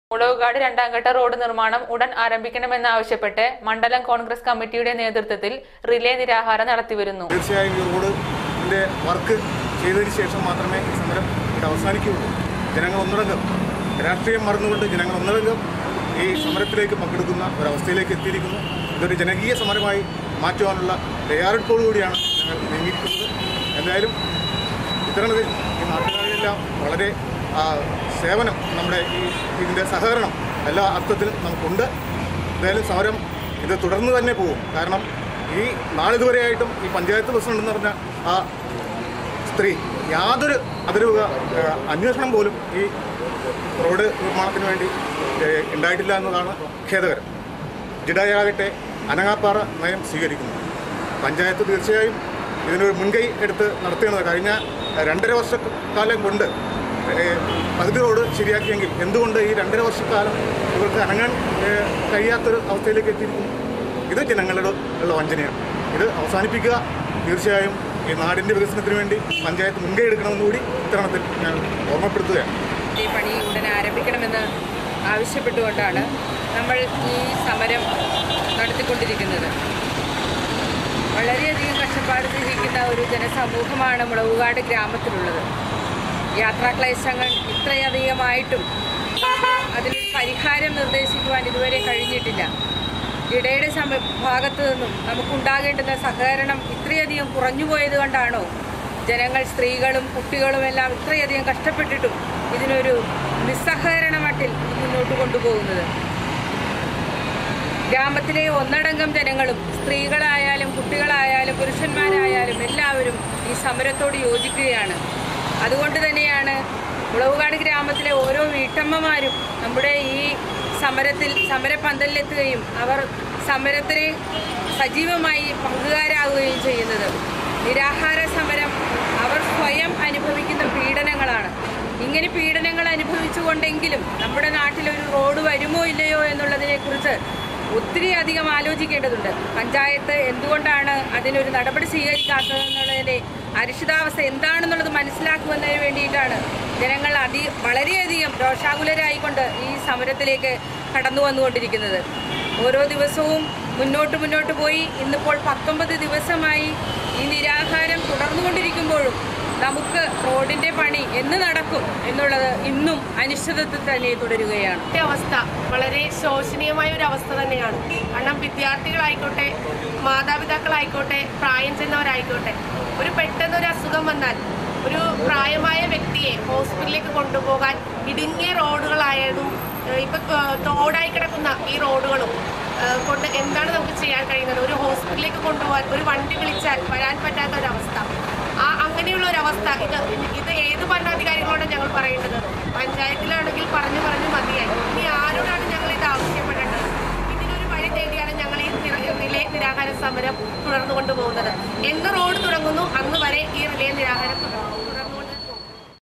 മുളവുകാട് രണ്ടാംഘട്ട റോഡ് നിർമ്മാണം ഉടൻ ആരംഭിക്കണമെന്നാവശ്യപ്പെട്ട് മണ്ഡലം കോൺഗ്രസ് കമ്മിറ്റിയുടെ നേതൃത്വത്തിൽ റിലേ നിരാഹാരം നടത്തിവരുന്നു തീർച്ചയായും ഈ റോഡിന്റെ വർക്ക് ചെയ്തതിന് ശേഷം മാത്രമേ ഈ സമരം ഇവിടെ അവസാനിക്കുകയുള്ളൂ ജനങ്ങൾ ഒന്നടങ്കം രാഷ്ട്രീയം മറന്നുകൊണ്ട് ജനങ്ങൾ ഒന്നടങ്കം ഈ സമരത്തിലേക്ക് പങ്കെടുക്കുന്ന ഒരവസ്ഥയിലേക്ക് എത്തിയിരിക്കുന്നു ഇതൊരു ജനകീയ സമരമായി മാറ്റുവാനുള്ള തയ്യാറെടുപ്പോടുകൂടിയാണ് ഞങ്ങൾ നീങ്ങിയിരിക്കുന്നത് എന്തായാലും ഇത്തരണത്തിൽ ഈ നാട്ടുകാരെല്ലാം വളരെ ആ, സേവനം നമ്മുടെ ഈ ഇതിൻ്റെ സഹകരണം എല്ലാ അർത്ഥത്തിലും നമുക്കുണ്ട് എന്തായാലും സമരം ഇത് തുടർന്ന് തന്നെ പോകും കാരണം ഈ നാളിതുവരെയായിട്ടും ഈ പഞ്ചായത്ത് പ്രസിഡന്റ് എന്ന് പറഞ്ഞ ആ സ്ത്രീ യാതൊരു അതിരു അന്വേഷണം പോലും ഈ റോഡ് നിർമ്മാണത്തിന് വേണ്ടി ഏഹ്, ഉണ്ടായിട്ടില്ല എന്നതാണ് ഖേദകരം ജിഡായാകട്ടെ അനങ്ങാപ്പാറ നയം സ്വീകരിക്കുന്നു പഞ്ചായത്ത് തീർച്ചയായും ഇതിനൊരു മുൻകൈ എടുത്ത് നടത്തുകയാണ് കഴിഞ്ഞ രണ്ടര വർഷക്കാലം കൊണ്ട് ഏഹ്, പകുതി റോഡ് ശരിയാക്കിയെങ്കിൽ എന്തുകൊണ്ട് ഈ രണ്ടര വർഷക്കാലം ഇവർക്ക് അനങ്ങാൻ ഏഹ്, കഴിയാത്തൊരു അവസ്ഥയിലേക്ക് എത്തിയിരിക്കുന്നു ഇത് ജനങ്ങളുടെ ഉള്ള വഞ്ചനയാണ് ഇത് അവസാനിപ്പിക്കുക തീർച്ചയായും ഈ നാടിൻ്റെ വികസനത്തിന് വേണ്ടി പഞ്ചായത്ത് മുൻകൈ എടുക്കണമെന്ന് കൂടി ഇത്തരണത്തിൽ ഞാൻ ഓർമ്മപ്പെടുത്തുകയാണ് ഈ പണി ഉടൻ ആരംഭിക്കണമെന്ന് ആവശ്യപ്പെട്ടുകൊണ്ടാണ് നമ്മൾ ഈ സമരം നടത്തിക്കൊണ്ടിരിക്കുന്നത് വളരെയധികം കഷ്ടപ്പാട് സഹിക്കുന്ന ഒരു ജനസമൂഹമാണ് മുളവുകാട് ഗ്രാമത്തിലുള്ളത് യാത്രാക്ലേശങ്ങൾ ഇത്രയധികമായിട്ടും അതിനൊരു പരിഹാരം നിർദ്ദേശിക്കുവാൻ ഇതുവരെ കഴിഞ്ഞിട്ടില്ല ഇടയുടെ സമ ഭാഗത്തു നിന്നും നമുക്കുണ്ടാകേണ്ടുന്ന സഹകരണം ഇത്രയധികം കുറഞ്ഞുപോയത് കൊണ്ടാണോ ജനങ്ങൾ സ്ത്രീകളും കുട്ടികളും എല്ലാം ഇത്രയധികം കഷ്ടപ്പെട്ടിട്ടും ഇതിനൊരു നിസ്സഹകരണ മട്ടിൽ ഇത് മുന്നോട്ട് കൊണ്ടുപോകുന്നത് ഗ്രാമത്തിലെ ഒന്നടങ്കം ജനങ്ങളും സ്ത്രീകളായാലും കുട്ടികളായാലും പുരുഷന്മാരായാലും എല്ലാവരും ഈ സമരത്തോട് യോജിക്കുകയാണ് അതുകൊണ്ട് തന്നെയാണ് മുളവുകാട് ഗ്രാമത്തിലെ ഓരോ വീട്ടമ്മമാരും നമ്മുടെ ഈ സമരത്തിൽ സമരപന്തലിലെത്തുകയും അവർ സമരത്തിന് സജീവമായി പങ്കുകാരാകുകയും ചെയ്യുന്നത് നിരാഹാര സമരം അവർ സ്വയം അനുഭവിക്കുന്ന പീഡനങ്ങളാണ് ഇങ്ങനെ പീഡനങ്ങൾ അനുഭവിച്ചുകൊണ്ടെങ്കിലും നമ്മുടെ നാട്ടിലൊരു റോഡ് വരുമോ ഇല്ലയോ എന്നുള്ളതിനെക്കുറിച്ച് ഒത്തിരി അധികം ആലോചിക്കേണ്ടതുണ്ട് പഞ്ചായത്ത് എന്തുകൊണ്ടാണ് അതിനൊരു നടപടി സ്വീകരിക്കാത്തതെന്നുള്ളതിൻ്റെ അരിഷിതാവസ്ഥ എന്താണെന്നുള്ളത് മനസ്സിലാക്കുമെന്നതിന് വേണ്ടിയിട്ടാണ് ജനങ്ങൾ അതി വളരെയധികം രോഷാകുലരായിക്കൊണ്ട് ഈ സമരത്തിലേക്ക് കടന്നു വന്നുകൊണ്ടിരിക്കുന്നത് ഓരോ ദിവസവും മുന്നോട്ട് മുന്നോട്ട് പോയി ഇന്നിപ്പോൾ പത്തൊമ്പത് ദിവസമായി ഈ നിരാഹാരം തുടർന്നുകൊണ്ടിരിക്കുമ്പോഴും നമുക്ക് റോഡിന്റെ പണി എന്ന് നടക്കും എന്നുള്ളത് ഇന്നും അനിശ്ചിതത്വത്തിൽ തന്നെ തുടരുകയാണ് ഇന്നത്തെ അവസ്ഥ വളരെ ശോചനീയമായ ഒരു അവസ്ഥ തന്നെയാണ് കാരണം വിദ്യാർത്ഥികളായിക്കോട്ടെ മാതാപിതാക്കളായിക്കോട്ടെ പ്രായം ചെന്നവരായിക്കോട്ടെ ഒരു പെട്ടെന്ന് ഒരു അസുഖം വന്നാൽ ഒരു പ്രായമായ വ്യക്തിയെ ഹോസ്പിറ്റലിലേക്ക് കൊണ്ടുപോകാൻ ഇടുങ്ങിയ റോഡുകളായതും ഏഹ് ഇപ്പൊ ഏഹ് തോടായി കിടക്കുന്ന ഈ റോഡുകളും ഏഹ് കൊണ്ട് എന്താണ് നമുക്ക് ചെയ്യാൻ കഴിയുന്നത് ഒരു ഹോസ്പിറ്റലിലേക്ക് കൊണ്ടുപോകാൻ ഒരു വണ്ടി വിളിച്ചാൽ വരാൻ പറ്റാത്ത ഒരവസ്ഥ ആ അങ്ങനെയുള്ള ഒരു അവസ്ഥ ഇത് ഇത് ഏത് ഭരണാധികാരികളോടാണ് ഞങ്ങൾ പറയേണ്ടത് പഞ്ചായത്തിലാണെങ്കിൽ പറഞ്ഞു പറഞ്ഞു മതിയായി ഇനി ആരോടാണ് ഞങ്ങൾ ഇത് ആവശ്യപ്പെടേണ്ടത് ഇതിനൊരു വഴി തേടിയാണ് ഞങ്ങൾ ഈ നിര- റിലേ നിരാഹാര സമരം തുടർന്നു കൊണ്ടുപോകുന്നത് എന്ന് റോഡ് തുടങ്ങുന്നു അന്ന് വരെ ഈ റിലേ നിരാഹാരം തുടർന്നു